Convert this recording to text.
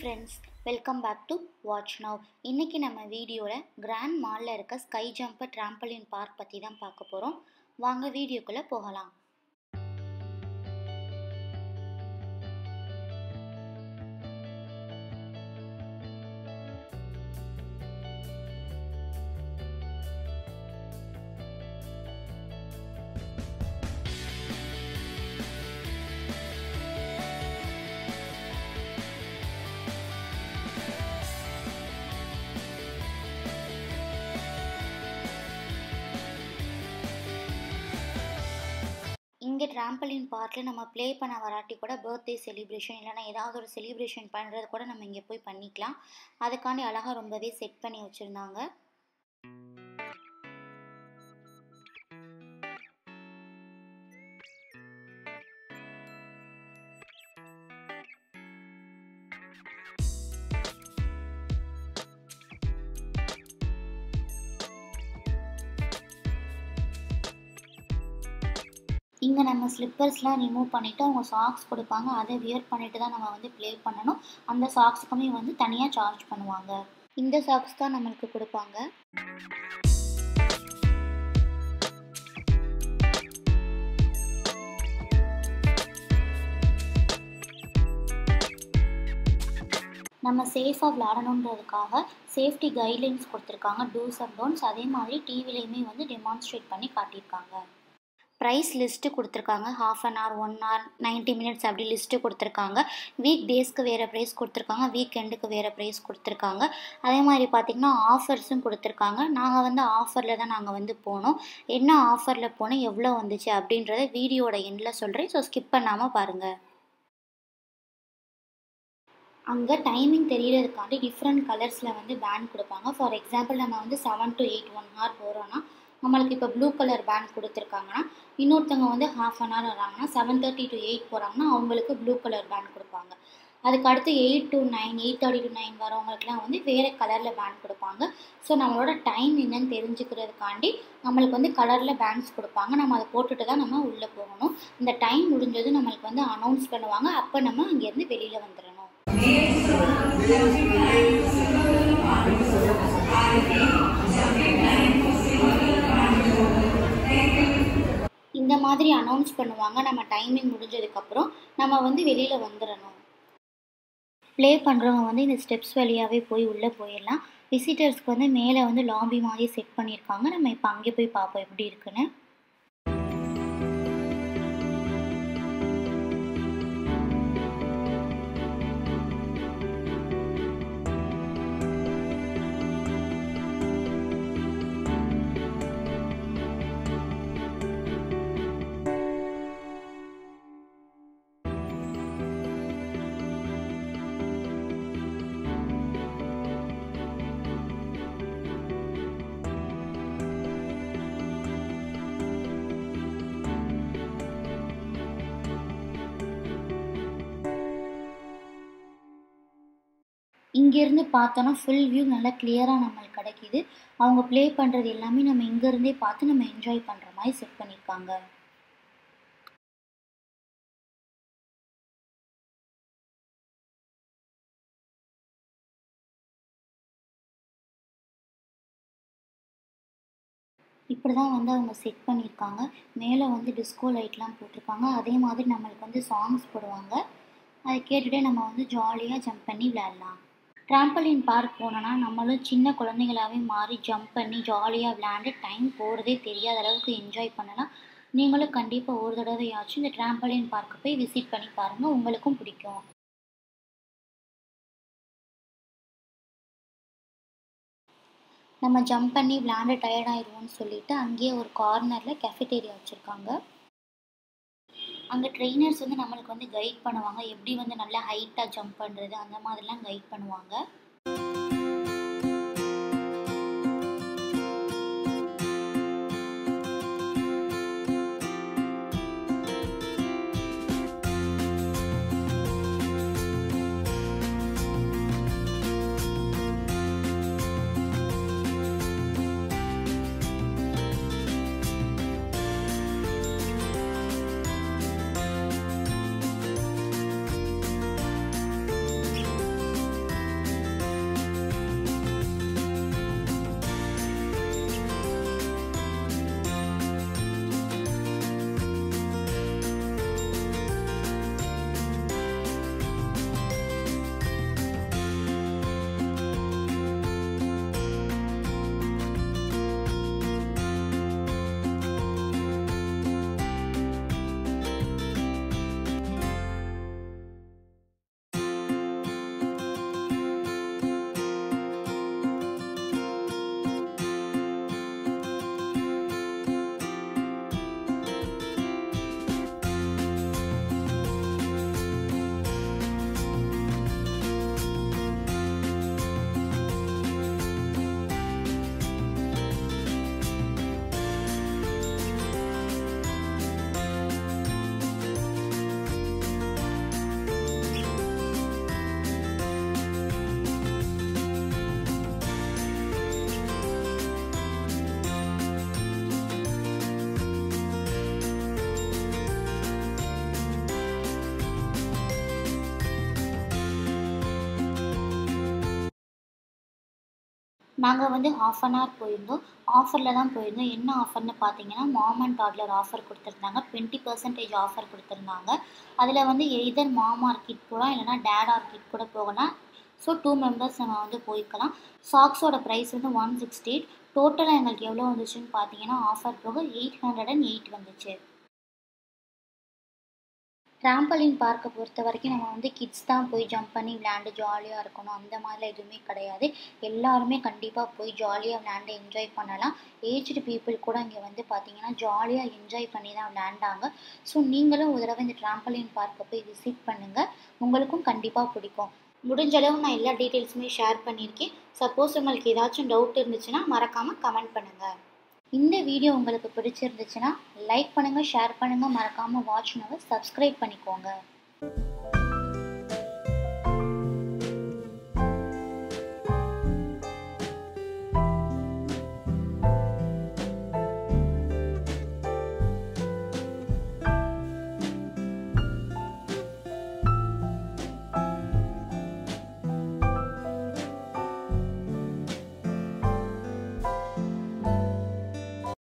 friends welcome back to watch now இன்றைக்கி நம்ம வீடியோவில் கிராண்ட் மாலில் இருக்க ஸ்கை ஜம்பர் ட்ராம்பலின் பார்க் பற்றி தான் பார்க்க போகிறோம் வாங்க வீடியோக்குள்ளே போகலாம் இங்கே ட்ராம்பலின் பார்க்கில் நம்ம ப்ளே பண்ண வராட்டி கூட பர்த்டே செலிப்ரேஷன் இல்லைனா ஏதாவது ஒரு செலிப்ரேஷன் பண்ணுறது கூட நம்ம இங்கே போய் பண்ணிக்கலாம் அதுக்காண்டி அழகாக ரொம்பவே செட் பண்ணி வச்சுருந்தாங்க இங்கே நம்ம ஸ்லிப்பர்ஸ்லாம் ரிமூவ் பண்ணிவிட்டு அவங்க சாக்ஸ் கொடுப்பாங்க அதை வியர் பண்ணிட்டு தான் நம்ம வந்து ப்ளே பண்ணணும் அந்த சாக்ஸுக்குமே வந்து தனியாக சார்ஜ் பண்ணுவாங்க இந்த சாக்ஸ் தான் நம்மளுக்கு கொடுப்பாங்க நம்ம சேஃபாக விளாடணுன்றதுக்காக சேஃப்டி கைட்லைன்ஸ் கொடுத்துருக்காங்க டூஸ் அண்ட் டோன்ஸ் அதே மாதிரி டிவிலையுமே வந்து டெமான்ஸ்ட்ரேட் பண்ணி காட்டியிருக்காங்க ப்ரைஸ் லிஸ்ட்டு கொடுத்துருக்காங்க half an hour one hour ninety minutes அப்படி லிஸ்ட்டு கொடுத்துருக்காங்க வீக் டேஸ்க்கு வேறு ப்ரைஸ் கொடுத்துருக்காங்க வீக் எண்டுக்கு வேறு ப்ரைஸ் கொடுத்துருக்காங்க அதே மாதிரி பார்த்திங்கன்னா ஆஃபர்ஸும் கொடுத்துருக்காங்க நாங்கள் வந்து ஆஃபரில் தான் நாங்கள் வந்து போனோம் என்ன ஆஃபரில் போனோம் எவ்வளோ வந்துச்சு அப்படின்றத வீடியோட எண்டில் சொல்கிறேன் ஸோ ஸ்கிப் பண்ணாமல் பாருங்கள் அங்கே டைமிங் தெரியறதுக்காண்டி டிஃப்ரெண்ட் கலர்ஸில் வந்து பேண்ட் கொடுப்பாங்க ஃபார் எக்ஸாம்பிள் நம்ம வந்து seven to eight one hour போகிறோன்னா நம்மளுக்கு இப்போ ப்ளூ கலர் பேண்ட் கொடுத்துருக்காங்கன்னா இன்னொருத்தவங்க வந்து ஹாஃப் அன் ஹவர் வராங்கன்னா செவன் தேர்ட்டி டு எயிட் போகிறாங்கன்னா அவங்களுக்கு ப்ளூ கலர் பேண்ட் கொடுப்பாங்க அதுக்கு அடுத்து eight to nine eight thirty to nine வரவங்களுக்குலாம் வந்து வேறு கலரில் பேண்ட் கொடுப்பாங்க ஸோ நம்மளோட டைம் என்னன்னு தெரிஞ்சுக்கிறதுக்காண்டி நம்மளுக்கு வந்து கலரில் பேண்ட்ஸ் கொடுப்பாங்க நம்ம அதை போட்டுட்டு தான் நம்ம உள்ளே போகணும் இந்த டைம் முடிஞ்சது நம்மளுக்கு வந்து அனௌன்ஸ் பண்ணுவாங்க அப்போ நம்ம அங்கேருந்து வெளியில் வந்துடணும் இந்த மாதிரி அனௌன்ஸ் பண்ணுவாங்க நம்ம டைமிங் முடிஞ்சதுக்கப்புறம் நம்ம வந்து வெளியில் வந்துடணும் ப்ளே பண்ணுறவங்க வந்து இந்த ஸ்டெப்ஸ் வழியாகவே போய் உள்ளே போயிடலாம் விசிட்டர்ஸ்க்கு வந்து மேலே வந்து லாபி மாதிரி செட் பண்ணியிருக்காங்க நம்ம இப்போ அங்கே போய் பார்ப்போம் எப்படி இருக்குன்னு இங்கேருந்து பார்த்தோன்னா ஃபுல் வியூ நல்லா கிளியராக நம்மளுக்கு கிடைக்கிது அவங்க ப்ளே பண்ணுறது எல்லாமே நம்ம இங்கேருந்தே பார்த்து நம்ம என்ஜாய் பண்ணுற மாதிரி செட் பண்ணியிருக்காங்க இப்படி தான் வந்து அவங்க செட் பண்ணியிருக்காங்க மேலே வந்து டிஸ்கோ லைட்லாம் போட்டிருக்காங்க அதே மாதிரி நம்மளுக்கு வந்து சாங்ஸ் போடுவாங்க அதை கேட்டுகிட்டே நம்ம வந்து ஜாலியாக ஜம்ப் பண்ணி விளையாடலாம் ட்ராம்பலின் பார்க் போனோன்னா நம்மளும் சின்ன குழந்தைங்களாகவே மாறி ஜம்ப் பண்ணி ஜாலியாக விளையாண்டு டைம் போகிறதே தெரியாத அளவுக்கு என்ஜாய் பண்ணலாம் நீங்களும் கண்டிப்பாக ஒரு தடவையாச்சும் இந்த ட்ராம்பலின் பார்க்கு போய் விசிட் பண்ணி பாருங்கள் உங்களுக்கும் பிடிக்கும் நம்ம ஜம்ப் பண்ணி விளையாண்டு டயர்ட் ஆயிடுவோம்னு சொல்லிட்டு அங்கேயே ஒரு கார்னரில் கெஃபிடேரியா வச்சுருக்காங்க அங்கே ட்ரெயினர்ஸ் வந்து நம்மளுக்கு வந்து கைட் பண்ணுவாங்க எப்படி வந்து நல்லா ஹைட்டாக ஜம்ப் பண்ணுறது அந்த மாதிரிலாம் கைட் பண்ணுவாங்க நாங்கள் வந்து ஹாஃப் அன் ஹவர் போயிருந்தோம் ஆஃபரில் தான் போயிருந்தோம் என்ன ஆஃபர்னு பார்த்தீங்கன்னா மாம் அண்ட் டாட்லர் ஆஃபர் கொடுத்துருந்தாங்க டுவெண்ட்டி பர்சன்டேஜ் ஆஃபர் கொடுத்துருந்தாங்க அதில் வந்து எய்தர் மாமார் கிட் போகலாம் இல்லைனா டேடார் கிட் கூட போகலாம் ஸோ டூ மெம்பர்ஸ் நம்ம வந்து போய்க்கலாம் சாக்ஸோட ப்ரைஸ் வந்து ஒன் சிக்ஸ்டி எயிட் டோட்டலாக எங்களுக்கு எவ்வளோ வந்துச்சுன்னு பார்த்தீங்கன்னா ஆஃபர் போக எயிட் ஹண்ட்ரட் அண்ட் எயிட் வந்துச்சு ட்ராம்பலின் பார்க்கை பொறுத்த வரைக்கும் நம்ம வந்து கிட்ஸ் தான் போய் ஜம்ப் பண்ணி விளையாண்டு ஜாலியாக இருக்கணும் அந்த மாதிரிலாம் எதுவுமே கிடையாது எல்லாருமே கண்டிப்பாக போய் ஜாலியாக விளையாண்டு என்ஜாய் பண்ணலாம் ஏஜ்டு பீப்புள் கூட இங்கே வந்து பார்த்தீங்கன்னா ஜாலியாக என்ஜாய் பண்ணி தான் விளையாண்டாங்க ஸோ நீங்களும் ஒரு தடவை இந்த ட்ராம்பலின் பார்க்கை போய் விசிட் பண்ணுங்கள் உங்களுக்கும் கண்டிப்பாக பிடிக்கும் முடிஞ்ச அளவு நான் எல்லா டீட்டெயில்ஸுமே ஷேர் பண்ணியிருக்கேன் சப்போஸ் உங்களுக்கு ஏதாச்சும் டவுட் இருந்துச்சுன்னா மறக்காமல் கமெண்ட் பண்ணுங்கள் இந்த வீடியோ உங்களுக்கு பிடிச்சிருந்துச்சுன்னா லைக் பண்ணுங்கள் ஷேர் பண்ணுங்கள் மறக்காமல் வாட்ச் பண்ணுங்கள் சப்ஸ்கிரைப் பண்ணிக்கோங்க